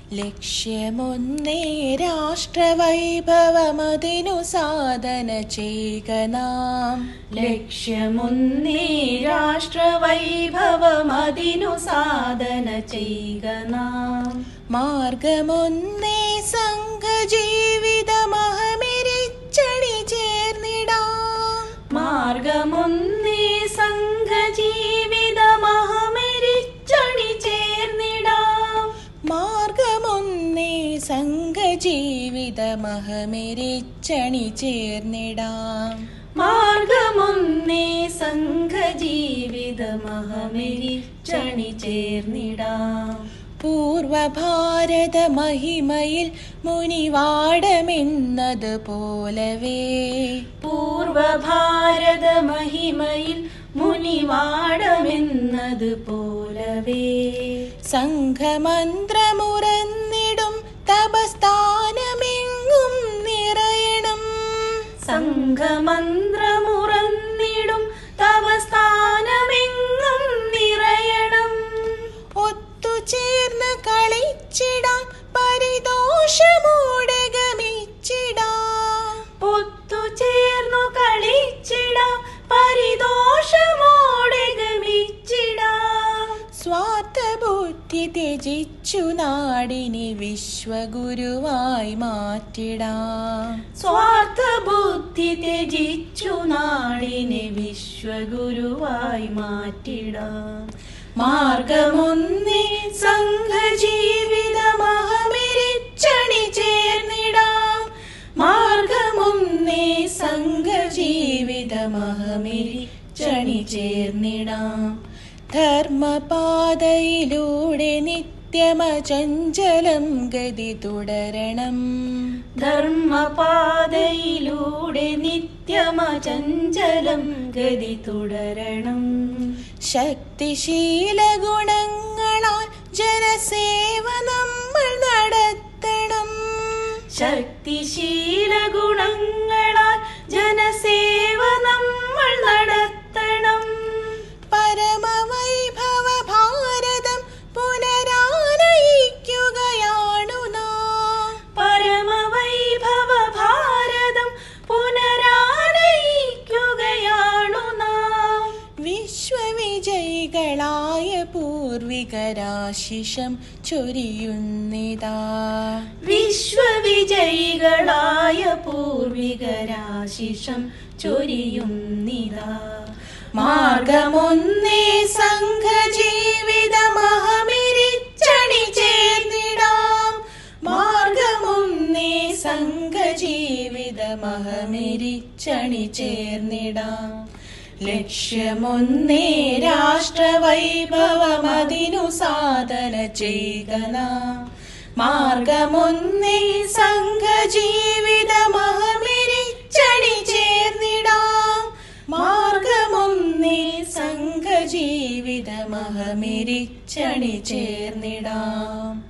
ലക്ഷ്യമൊന്നേ രാഷ്ട്രവൈഭവമതിനു സാധന ചെയ്യുക നാം ലക്ഷ്യമൊന്നേ രാഷ്ട്രവൈഭവമതിനു സാധന ചെയ്യുക നാം മാർഗമൊന്നേ സംഘജീവിതമഹമിരിച്ചണി ചേർന്നിടാം മാർഗമൊന്നേ സംഘജീവിതമഹമരിച്ചണി ചേർന്നിടാം മാർഗമൊന്നേ സംഘജീവിതമഹമിരിച്ചണി ചേർന്നിടാം മാർഗമൊന്നേ സംഘജീവിതമഹമരിച്ചണി ചേർന്നിടാം പൂർവഭാരത മഹിമയിൽ മുനിവാടമെന്നത് പോലവേ പൂർവഭാരത മഹിമയിൽ മുനിവാടമെന്നത് പോലവേ സംഘമന്ത്രമുറന്നിടും തപസ്ഥാനമെങ്ങും നിറയണം സംഘമന്ത്രമുറന്നിടും തവ സ്ഥാനമെങ്ങും നിറയണം ഒത്തുചേർന്ന് കളിച്ചിടാം പരിദോഷമോടെ ഗമിച്ചിടാം ഒത്തുചേർന്നു കളിച്ചിടാം പരിദോഷമോടെ ഗമിച്ചിടാം സ്വാർത്ഥബുദ്ധി ത്യജിച്ചു നാടിനെ വിശ്വഗുരുവായി മാറ്റിടാം സ്വാർത്ഥ ബുദ്ധി ത്യജിച്ചു നാടിനെ വിശ്വഗുരുവായി മാറ്റിടാം മാർഗമൊന്നേ സംഘജീവിതമഹമിരിച്ചണി ചേർന്നിടാം മാർഗമൊന്നേ സംഘജീവിതമഹമിരിച്ചണി ചേർന്നിടാം ധർമ്മപാതയിലൂടെ നിത്യമചഞ്ചലം ഗതി തുടരണം ധർമ്മപാതയിലൂടെ നിത്യമചഞ്ചലം ഗതി തുടരണം ശക്തിശീല ഗുണങ്ങളാൽ ജനസേവ നമ്മൾ നടത്തണം ശക്തിശീല ഗുണങ്ങളാൽ ജനസേവ നമ്മൾ നടത്തണം പരമവൈഭവ ഭാരതം പുനരാനയിക്കുകയാണു നാം പരമവൈഭവ ഭാരതം പുനരാനയിക്കുകയാണു നാം വിശ്വവിജയികളായ പൂർവികരാശിഷം ചൊരിയുന്നിതാ വിശ്വവിജയികളായ പൂർവികരാശിഷം ചൊരിയുന്നിതാ മാർഗമൊന്നേ സംഘജീവിതമഹമിരിച്ചണി ചേർന്നിടാം മാർഗമൊന്നേ സംഘജീവിതമഹമിരിച്ചണി ചേർന്നിടാം ലക്ഷ്യമൊന്നേ രാഷ്ട്രവൈഭവമതിനു സാധന ചെയ്യുക നാം മാർഗമൊന്നേ സംഘജീവിതമഹമിരിച്ചണി ചേർന്നിടാം മാർഗമൊന്നേ സംഘജീവിതമഹമിരിച്ചണി ചേർന്നിടാം